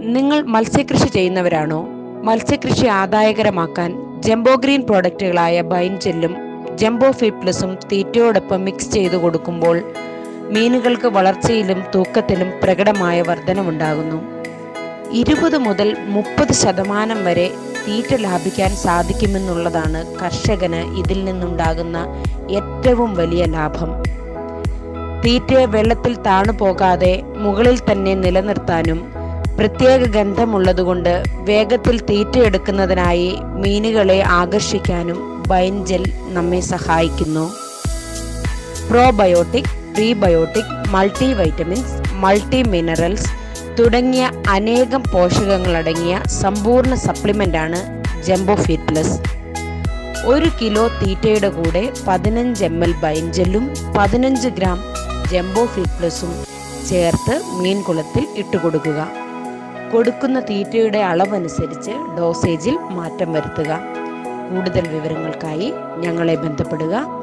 നിങ്ങൾ മത്സ്യകൃഷി ചെയ്യുന്നവരാണോ മത്സ്യകൃഷി ആദായകരമാക്കാൻ ജംബോ ഗ്രീൻ പ്രോഡക്റ്റുകളായ ബൈൻജെല്ലും ജംബോ ഫീഡ് പ്ലസും തീറ്റയോടൊപ്പം മിക്സ് ചെയ്തു കൊടുക്കുമ്പോൾ മീനുകൾക്ക് വളർച്ചയിലും തൂക്കത്തിലും പ്രകടമായ വർധനവുണ്ടാകുന്നു ഇരുപത് മുതൽ മുപ്പത് ശതമാനം വരെ തീറ്റ ലാഭിക്കാൻ സാധിക്കുമെന്നുള്ളതാണ് കർഷകന് ഇതിൽ നിന്നുണ്ടാകുന്ന ഏറ്റവും വലിയ ലാഭം തീറ്റയെ വെള്ളത്തിൽ താണു പോകാതെ മുകളിൽ തന്നെ നിലനിർത്താനും പ്രത്യേക ഗന്ധമുള്ളതുകൊണ്ട് വേഗത്തിൽ തീറ്റയെടുക്കുന്നതിനായി മീനുകളെ ആകർഷിക്കാനും ബൈൻജെൽ നമ്മെ സഹായിക്കുന്നു probiotic prebiotic multi vitamins multi minerals തുടങ്ങിയ അനേകം പോഷകങ്ങളടങ്ങിയ സമ്പൂർണ്ണ സപ്ലിമെൻ്റാണ് ജംബോ ഫീഡ് പ്ലസ് ഒരു കിലോ തീറ്റയുടെ കൂടെ പതിനഞ്ച് എം എൽ ബൈൻജെല്ലും പതിനഞ്ച് ഗ്രാം ജംബോ ഫീഡ് പ്ലസും ചേർത്ത് മീൻകുളത്തിൽ ഇട്ടുകൊടുക്കുക കൊടുക്കുന്ന തീറ്റയുടെ അളവനുസരിച്ച് ഡോസേജിൽ മാറ്റം വരുത്തുക കൂടുതൽ വിവരങ്ങൾക്കായി ഞങ്ങളെ ബന്ധപ്പെടുക